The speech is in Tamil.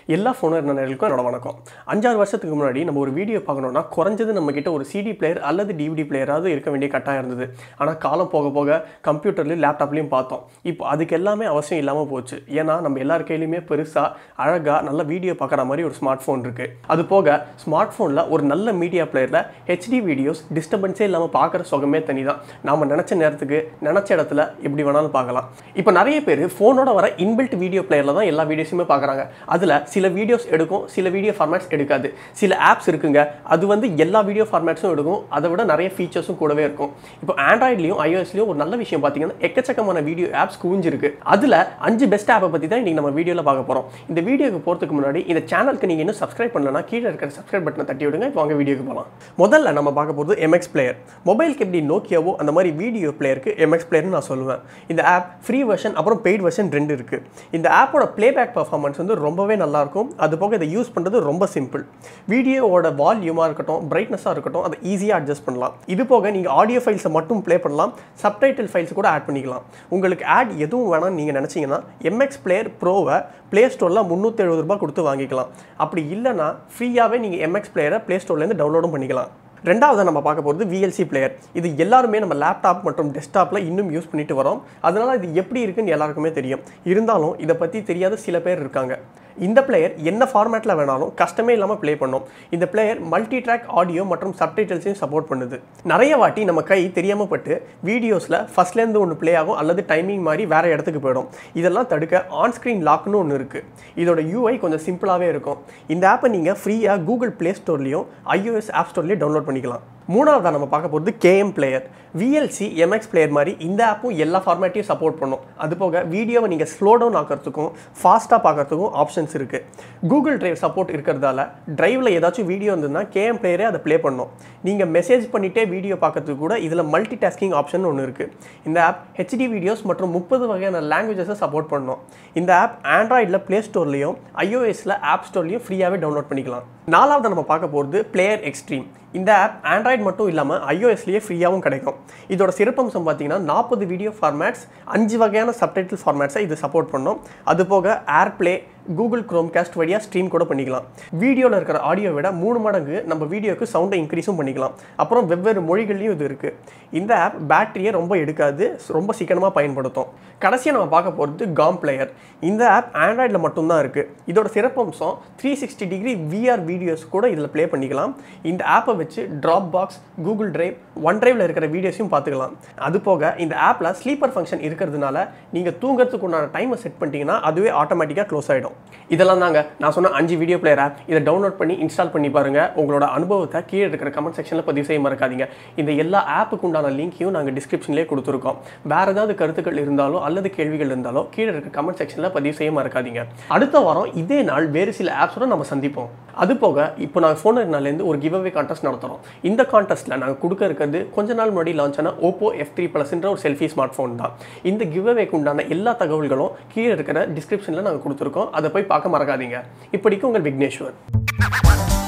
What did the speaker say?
எல்லா ஃபோன் நண்பர்களுக்கும் என்னோட வணக்கம் அஞ்சாறு வருஷத்துக்கு முன்னாடி நம்ம ஒரு வீடியோ பார்க்கணும்னா குறைஞ்சது நம்ம கிட்ட ஒரு சிடி பிளேயர் அல்லது டிவிடி பிளேயராவது இருக்க வேண்டிய கட்டாயம் இருந்தது ஆனால் காலம் போக போக கம்ப்யூட்டர்லையும் லேப்டாப்லையும் பார்த்தோம் இப்போ அதுக்கு எல்லாமே அவசியம் இல்லாமல் போச்சு ஏன்னா நம்ம எல்லார் கையிலையுமே பெருசாக அழகாக நல்ல வீடியோ பார்க்குற மாதிரி ஒரு ஸ்மார்ட் ஃபோன் இருக்குது அது போக ஸ்மார்ட் ஃபோனில் ஒரு நல்ல மீடியா பிளேயரில் ஹெச்டி வீடியோஸ் டிஸ்டர்பன்ஸே இல்லாமல் பார்க்குற சுகமே தனி தான் நாம் நினச்ச நேரத்துக்கு நினச்ச இடத்துல எப்படி வேணாலும் பார்க்கலாம் இப்போ நிறைய பேர் ஃபோனோட வர இன்பில்ட் வீடியோ பிளேயரில் தான் எல்லா வீடியோஸுமே பார்க்குறாங்க அதில் சில வீடியோஸ் எடுக்கும் சில வீடியோ ஃபார்மேட்ஸ் எடுக்காது சில ஆப்ஸ் இருக்குங்க அது வந்து எல்லா வீடியோ ஃபார்மேட்ஸும் எடுக்கும் அதை விட நிறைய ஃபீச்சர்ஸும் கூடவே இருக்கும் இப்போ ஆண்ட்ராய்ட்லையும் ஐஓஎஸ்லையும் ஒரு நல்ல விஷயம் பார்த்தீங்கன்னா எக்கச்சக்கமான வீடியோ ஆப்ஸ் குவிஞ்சிருக்கு அதில் அஞ்சு பெஸ்ட் ஆப்பை பற்றி தான் இன்றைக்கி நம்ம வீடியோவில் பார்க்க போகிறோம் இந்த வீடியோக்கு போகிறதுக்கு முன்னாடி இந்த சேனலுக்கு நீங்கள் இன்னும் சப்ஸ்கிரைப் பண்ணலன்னா கீழே இருக்கிற சப்ஸ்கிரைப் பட்டனை தட்டி விடுங்க இப்போ வாங்க வீடியோக்கு போகலாம் முதல்ல நம்ம பார்க்க போகிறது எம்எக்ஸ் பிளேயர் மொபைலுக்கு எப்படி நோக்கியாவோ அந்த மாதிரி வீடியோ பிளேயருக்கு எம்எக்ஸ் பிளேயர்னு நான் சொல்லுவேன் இந்த ஆப் ஃப்ரீ வெர்ஷன் அப்புறம் பெய்ட் வெர்ஷன் ரெண்டு இருக்குது இந்த ஆப்போட ப்ளேபேக் பர்ஃபார்மன்ஸ் வந்து ரொம்பவே நல்லாயிருக்கும் அது போக இதை யூஸ் பண்ணுறது ரொம்ப சிம்பிள் வீடியோவோட வால்யூமாக இருக்கட்டும் பிரைட்னஸாக இருக்கட்டும் அதை ஈஸியாக அட்ஜஸ்ட் பண்ணலாம் இது போக நீங்கள் ஆடியோ ஃபைல்ஸை மட்டும் ப்ளே பண்ணலாம் சப்டைட்டில் ஃபைல்ஸ் கூட ஆட் பண்ணிக்கலாம் உங்களுக்கு ஆட் எதுவும் வேணாம்னு நீங்கள் நினச்சிங்கன்னா எம்எக்ஸ் பிளேயர் ப்ரோவை ப்ளே ஸ்டோரில் முந்நூற்றி எழுபது ரூபாய் கொடுத்து வாங்கிக்கலாம் அப்படி இல்லைன்னா ஃப்ரீயாகவே நீங்கள் எம்எக்ஸ் பிளேயரை ப்ளே ஸ்டோர்லேருந்து டவுன்லோடும் பண்ணிக்கலாம் ரெண்டாவது நம்ம பார்க்க போகிறது விஎல்சி பிளேயர் இது எல்லாருமே நம்ம லேப்டாப் மற்றும் டெஸ்க்டாப்பில் இன்னும் யூஸ் பண்ணிட்டு வரோம் அதனால் இது எப்படி இருக்குன்னு எல்லாருக்குமே தெரியும் இருந்தாலும் இதை பற்றி தெரியாத சில பேர் இருக்காங்க இந்த பிளேயர் என்ன ஃபார்மேட்டில் வேணாலும் கஷ்டமே இல்லாமல் ப்ளே பண்ணும் இந்த பிளேயர் மல்டி ட்ராக் ஆடியோ மற்றும் சப்டைட்டில்ஸையும் சப்போர்ட் பண்ணுது நிறைய வாட்டி நம்ம கை தெரியாமல் பட்டு வீடியோஸில் ஃபஸ்ட்லேருந்து ஒன்று ப்ளே ஆகும் அல்லது டைமிங் மாதிரி வேறு இடத்துக்கு போயிடும் இதெல்லாம் தடுக்க ஆன் ஸ்க்ரீன் லாக்னு ஒன்று இருக்குது இதோட யூஐ கொஞ்சம் சிம்பிளாகவே இருக்கும் இந்த ஆப்பை நீங்கள் ஃப்ரீயாக கூகுள் ப்ளே ஸ்டோர்லேயும் ஐஓஎஸ் ஆப் ஸ்டோர்லேயும் டவுன்லோட் பண்ணிக்கலாம் மூணாவதாக நம்ம பார்க்க போகிறது KM player VLC MX player மாதிரி இந்த ஆப்பும் எல்லா ஃபார்மேட்டையும் சப்போர்ட் பண்ணும் அது போக வீடியோவை நீங்கள் ஸ்லோ டவுன் ஆக்கிறதுக்கும் ஃபாஸ்ட்டாக பார்க்கறதுக்கும் ஆப்ஷன்ஸ் இருக்குது கூகுள் டிரைவ் சப்போர்ட் இருக்கிறதால டிரைவில் ஏதாச்சும் வீடியோ இருந்ததுன்னா கேஎம் பிளேயரே அதை ப்ளே பண்ணும் நீங்கள் மெசேஜ் பண்ணிகிட்டே வீடியோ பார்க்கறதுக்கு கூட இதில் மல்டி டாஸ்கிங் ஆப்ஷன் ஒன்று இருக்குது இந்த ஆப் ஹெச்டி வீடியோஸ் மற்றும் முப்பது வகையான லாங்குவேஜஸை சப்போர்ட் பண்ணும் இந்த ஆப் ஆண்ட்ராய்டில் ப்ளே ஸ்டோர்லேயும் ஐஓஎஸில் ஆப் ஸ்டோர்லேயும் ஃப்ரீயாகவே டவுன்லோட் பண்ணிக்கலாம் நாலாவது நம்ம பார்க்க போகிறது பிளேயர் எக்ஸ்ட்ரீம் இந்த ஆப் ஆண்ட்ராய்டு மட்டும் இல்லாமல் ஐஓஎஸ்லேயே ஃப்ரீயாகவும் கிடைக்கும் இதோட சிறப்பம்சம் பார்த்தீங்கன்னா நாற்பது வீடியோ ஃபார்மேட்ஸ் அஞ்சு வகையான சப்டைட்டில் ஃபார்மேட்ஸை இது சப்போர்ட் பண்ணும் அது போக ஏர்ப்ளே கூகுள் க்ரோம் கேஸ்ட் வழியாக ஸ்ட்ரீம் கூட பண்ணிக்கலாம் வீடியோவில் இருக்கிற ஆடியோ விட மூணு மடங்கு நம்ம வீடியோக்கு சவுண்டை இன்க்ரீஸும் பண்ணிக்கலாம் அப்புறம் வெவ்வேறு மொழிகள்லையும் இது இருக்குது இந்த ஆப் பேட்டரியை ரொம்ப எடுக்காது ரொம்ப சீக்கிரமாக பயன்படுத்தும் கடைசியாக நம்ம பார்க்க போகிறது காம் பிளேயர் இந்த ஆப் ஆண்ட்ராய்டில் மட்டும்தான் இருக்குது இதோட சிறப்பம்சம் three sixty degree VR videos கூட இதில் ப்ளே பண்ணிக்கலாம் இந்த ஆப்பை வச்சு Dropbox Google drive one டிரைவில் இருக்கிற வீடியோஸையும் பார்த்துக்கலாம் அது போக இந்த ஆப்பில் ஸ்லீப்பர் ஃபங்க்ஷன் இருக்கிறதுனால நீங்கள் தூங்குறதுக்கு உண்டான டைமை செட் பண்ணிட்டீங்கன்னா அதுவே ஆட்டோமேட்டிக்காக க்ளோஸ் ஆகிடும் இதெல்லாம் தாங்க நான் சொன்ன அஞ்சு வீடியோ பிளேயர் ஆப் இதை டவுன்லோட் பண்ணி இன்ஸ்டால் பண்ணி பாருங்கள் உங்களோட அனுபவத்தை கீழே இருக்கிற கமெண்ட் செக்ஷனில் பதிவு செய்ய மறக்காதீங்க இந்த எல்லா ஆப்புக்கு உண்டான லிங்க்கையும் நாங்கள் டிஸ்கிரிப்ஷன்லேயே கொடுத்துருக்கோம் வேறு ஏதாவது கருத்துக்கள் இருந்தாலோ அல்லது கேள்விகள் இருந்தாலோ கீழே இருக்கிற கமெண்ட் செக்ஷனில் பதிவு செய்ய மறக்காதீங்க அடுத்த வாரம் இதே நாள் வேறு சில ஆப்ஸோட நம்ம சந்திப்போம் அது போக இப்போ நாங்கள் ஃபோன் நாள்லேருந்து ஒரு கிவ் அவே கான்டெஸ்ட் நடத்துகிறோம் இந்த கான்டெஸ்ட்டில் நாங்கள் கொடுக்க இருக்கிறது கொஞ்ச நாள் முன்னாடி லான்ச் ஆன ஓப்போ எஃப் த்ரீ ப்ளஸ்ன்ற ஒரு செல்ஃபி ஸ்மார்ட் ஃபோன் தான் இந்த கிவ் அவேக்கு உண்டான எல்லா தகவல்களும் கீழே இருக்கிற டிஸ்கிரிப்ஷனில் நாங்கள் கொடுத்துருக்கோம் அதை போய் பார்க்க மறக்காதீங்க இப்படிக்கு உங்கள் விக்னேஸ்வர்